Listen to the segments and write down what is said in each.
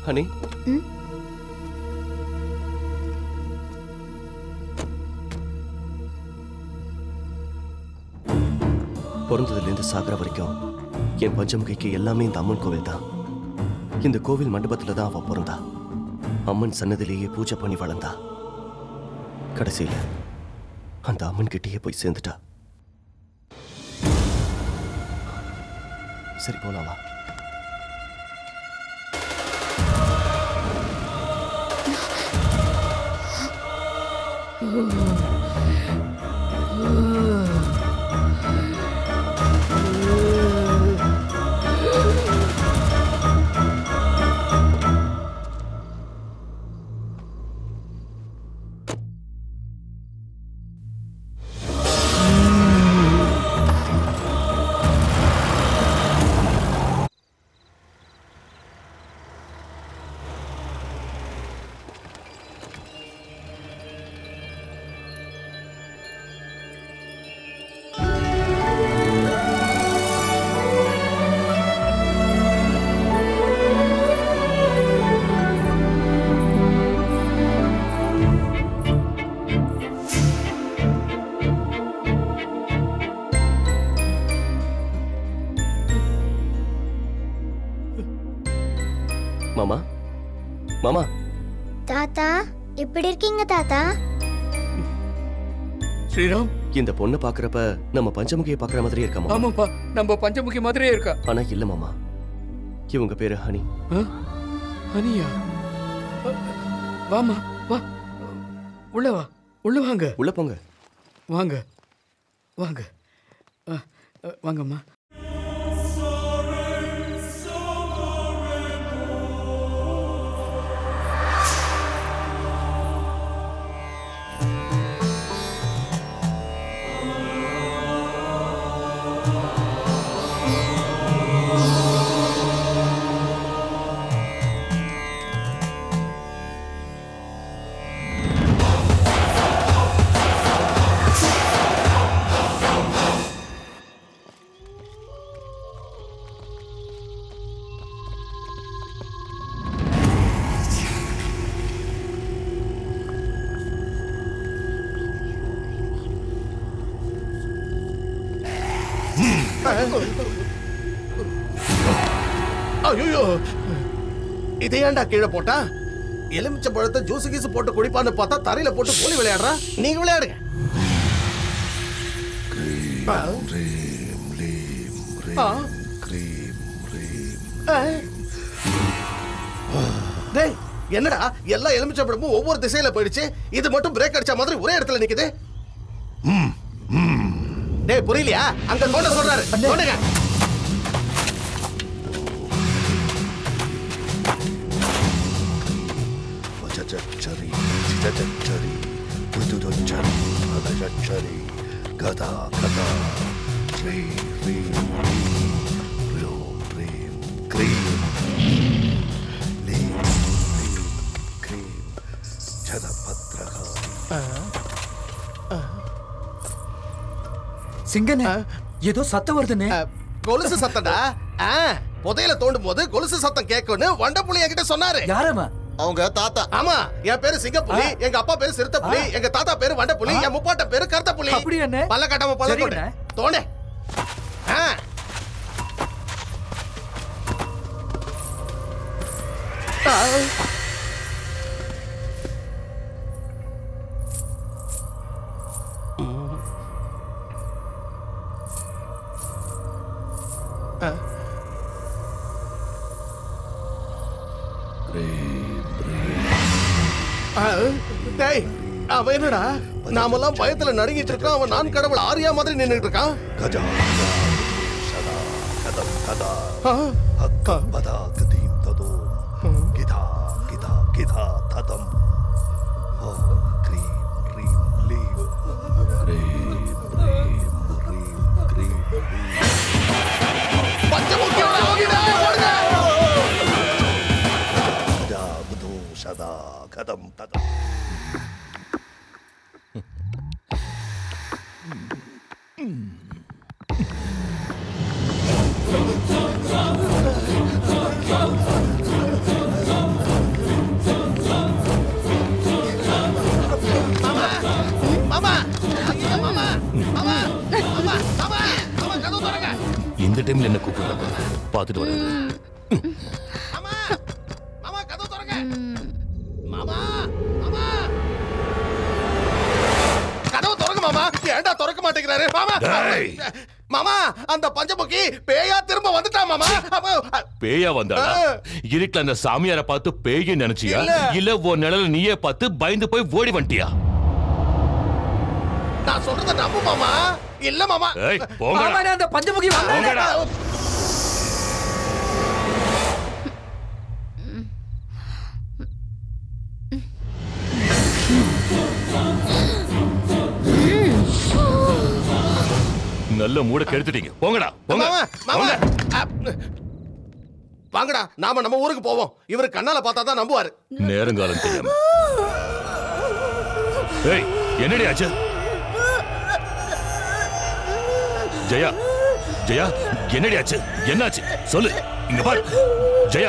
Honey ம்? பிறந்ததுலேருந்து சாகிற வரைக்கும் என் பஞ்சமுகைக்கு எல்லாமே இந்த அம்மன் கோவில் தான் இந்த கோவில் மண்டபத்தில் தான் அவ பிறந்தா அம்மன் சன்னதிலேயே பூஜை பண்ணி வளர்ந்தா கடைசியில் அந்த அம்மன் கிட்டேயே போய் சேர்ந்துட்டா சரி போலாம் வா மாமா மாமா தாத்தா எப்படி இருக்கீங்க தாத்தா ஸ்ரீராம் இந்த பொண்ணை பார்க்கறப்ப நம்ம பஞ்சமுகியை பார்க்குற மாதிரியே இருக்கா மாமா ஆமாப்பா நம்ம பஞ்சமுகி மாதிரியே இருக்கா ஆனா இல்ல மாமா இவங்க பேரு ஹனி ஆ? அனியா அ, வாம்மா வா உள்ள வா உள்ள வாங்க உள்ள போங்க வாங்க வாங்க ஆ, அ, வாங்கம்மா ஐயோ இதை ஏன்டா கீழே போட்டா எலுமிச்சை பழத்தை ஜூஸ் கீஸ் போட்டு குடிப்பான்னு பார்த்தா தரையில போட்டு கோலி விளையாடுறா நீங்க விளையாடுங்க ஆ. ஆ. ஆ. டேய் என்னடா எல்லா எலுமிச்சை பழமும் ஒவ்வொரு திசையில போயிடுச்சு இது மட்டும் பிரேக் அடிச்ச மாதிரி ஒரே இடத்துல நிக்குது டேய் புரியலையா அங்க தோண்ட சொல்றாரு தோண்டுங்க చరి చిచరి మృదుదొచ్చరి పదచరి గదా గదా శ్రీ హ్రీం హ్రీం హ్రీం క్రీం లీం హ్రీం క్రీం చదపత్రకాళి சிங்கனே ஏதோ சத்தம் வருதுனே அஹ், கொலுசு சத்தம்டா ஆ, புதையல தோண்டும் போது கொலுசு சத்தம் கேட்கும்னு வண்டப்புலி என்கிட்ட சொன்னாரு யாரவன் அவங்க தாத்தா ஆமா என் பேரு சிங்கப்புலி எங்க அப்பா பேரு சிறுத்தைப்புலி எங்க தாத்தா பேரு வண்டப்புலி என் முப்பாட்ட பேரு கருத்தப்புலி அப்படி என்ன? பல்ல கட்டாம பல்ல தோண்டு சரிண்ணே. தோண்டு ஆ. ஆ. ஆ. ஆ, டேய் அவன் என்னடா நாமெல்லாம் பயத்துல நடுங்கிட்டு இருக்கோம் அவன் நான் கடவுள் ஆரியா மாதிரி நின்னுட்டு இருக்கான் గజా సదా కదం కదా ஆ, హక్క పదా కదీం తదో గిధా గిధా గిధా తదం ఓం క్రీం హ్రీం లీం క్రీం హ్రీం హ్రీం క్రీం లీం பஞ்சமுக்கியோட ஓடிடா, ஓடுங்க. గజా బుధో సదా కదం తదం கோயில் என்ன கூப்பிடுறாங்க பார்த்துட்டு வரேன் மாமா மாமா கதவு திறங்க மாமா மாமா கதவு திறங்க மாமா ஏன்டா திறக்க மாட்டேங்கிறாரு மாமா டேய். மாமா அந்த பஞ்சமுகி பேயா திரும்ப வந்துட்டா மாமா அப்ப, பேயா வந்தாடா ஆ. இருட்டுல அந்த சாமியார பார்த்து பேய் நினைச்சியா இல்ல. இல்ல உன் நிழல நீயே பார்த்து பயந்து போய் ஓடி வந்துட்டியா நான் சொல்றத நம்பு மாமா இல்ல மாமா ஏய் போங்கடா ஆமாண்ணே, அந்த பஞ்சமுகி வந்தானே. போங்கடா நல்ல மூட கெடுத்துட்டீங்க போங்கடா போங்க மாமா மாமா போங்க. அப், வாங்கடா நாம நம்ம ஊருக்கு போவோம் இவர் கண்ணால பார்த்தா தான் நம்புவாரு நேரங்காலம் தெரியாம ஏய் என்னடி ஆச்சு ஜெயா ஜெயா என்னடி ஆச்சு என்னாச்சு சொல்லு இங்க பாரு ஜெயா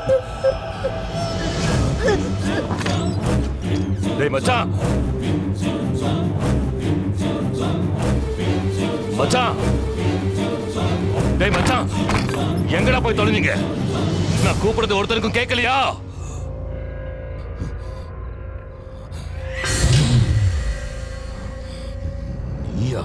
டேய் மச்சான் மச்சான் டேய் மச்சான் எங்கடா போய் தொலைஞ்சீங்க நான் கூப்பிடுறது ஒருத்தருக்கும் கேட்கலையா நீயா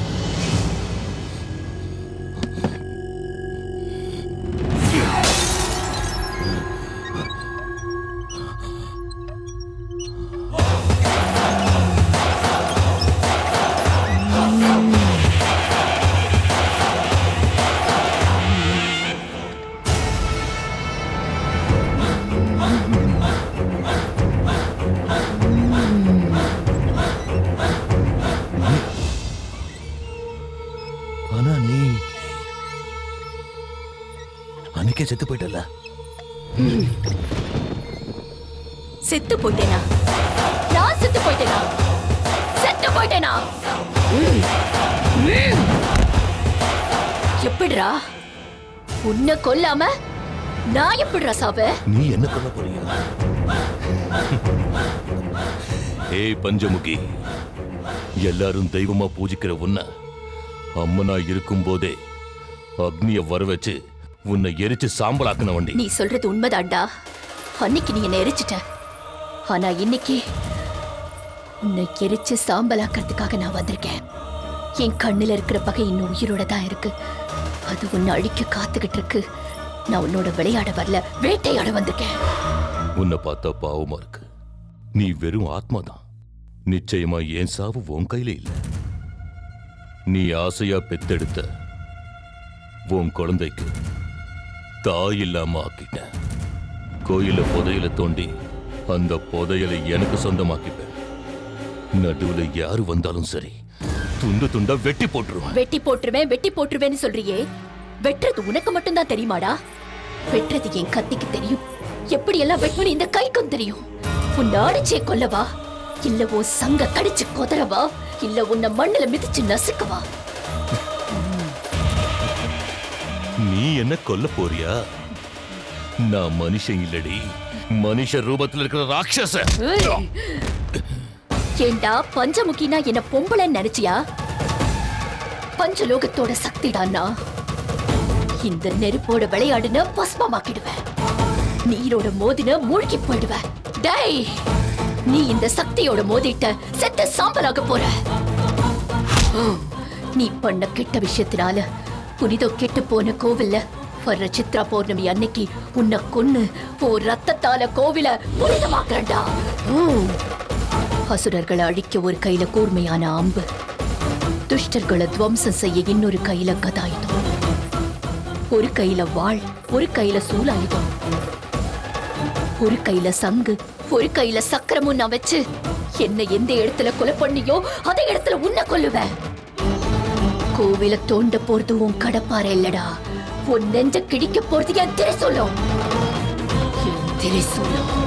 ஆனா நீ அன்னைக்கே செத்து போயிட்டல செத்து போயிட்டேனா நான் செத்து போயிட்டேனா செத்து போயிட்டேனா ம். ம். எப்படிடா உன்னை கொல்லாம நான் எப்படிடா சாவேன் நீ என்ன கொல்ல போறியா ஏய் பஞ்சமுகி எல்லாரும் தெய்வமா பூஜிக்கிற உன்னை அம்மனா இருக்கும் போதே அக்னிய வர வச்சு உன்னை எரிச்சு சாம்பலாக்குன வண்டி நீ சொல்றது உண்மைதான்டா அன்னைக்கு நீ என்ன எரிச்சிட்ட ஆனா இன்னைக்கு உன்னை எரிச்சு சாம்பலாக்கிறதுக்காக நான் வந்திருக்கேன் என் கண்ணுல இருக்கிற பகை இன்னும் உயிரோட தான் இருக்கு அது உன்னை அழிக்க காத்துக்கிட்டு இருக்கு நான் உன்னோட விளையாட வரல வேட்டையாட வந்திருக்கேன் உன்னை பார்த்தா பாவமா இருக்கு நீ வெறும் ஆத்மாதான் நிச்சயமா என் சாவு உன் கையில இல்ல நீ ஆசையா பெத்தெடுத்த உன் குழந்தைக்கு தாய் இல்லாம ஆக்கிட்டேன் கோயில புதையல தோண்டி அந்த புதையலை எனக்கு சொந்தமாக்கிப்பேன் நடுவுல யாரு வந்தாலும் சரி துண்டு துண்டா வெட்டி போட்டுருவேன் வெட்டி போட்டுருவேன் வெட்டி போட்டுருவேன்னு சொல்றியே வெட்டுறது உனக்கு மட்டும்தான் தெரியுமாடா வெட்டுறது என் கத்திக்கு தெரியும் எப்படி எல்லாம் வெட்டணும் இந்த கைக்கும் தெரியும் உன்னை அடிச்சே கொல்லவா இல்ல உன் சங்க கடிச்சு கொதறவா இல்ல உன்னை மண்ணுல மிதிச்சு நசுக்கவா நீ என்ன கொல்ல போறியா நான் மனுஷன் இல்லடி மனுஷ ரூபத்துல இருக்கிற ராட்சச ஏய்! ஏண்டா பஞ்சமுகினா என்ன பொம்பளைன்னு நினைச்சியா பஞ்சலோகத்தோட சக்திடான்னா இந்த நெருப்போட விளையாடுன பஸ்மமாக்கிடுவேன் நீரோட மோதின மூழ்கி போயிடுவ டேய் நீ இந்த சக்தியோட மோதிட்ட செத்த சாம்பலாக போற நீ பண்ண கெட்ட விஷயத்தினால புனிதம் கெட்டு போன கோவில்ல வர்ற சித்ரா பௌர்ணமி அன்னைக்கு உன்னை கொன்னு ஓ ரத்தத்தால கோவில புனிதமாக்குறண்டா ம். அசுரர்களை அழிக்க ஒரு கையில கூர்மையான அம்பு துஷ்டர்களை துவம்சம் செய்ய இன்னொரு கையில கதாயுதம் ஒரு கையில வாள் ஒரு கையில சூலாயுதம் ஒரு கையில சங்கு ஒரு கையில சக்கரமும் நான் வச்சு என்ன எந்த இடத்துல கொலை பண்ணியோ அதே இடத்துல உன்னை கொல்லுவேன் கோவில தோண்ட போறது உன் கடப்பாறை இல்லடா உன் நெஞ்ச கிடிக்க போறது என் திரைசூலம் என் திரைசூலம்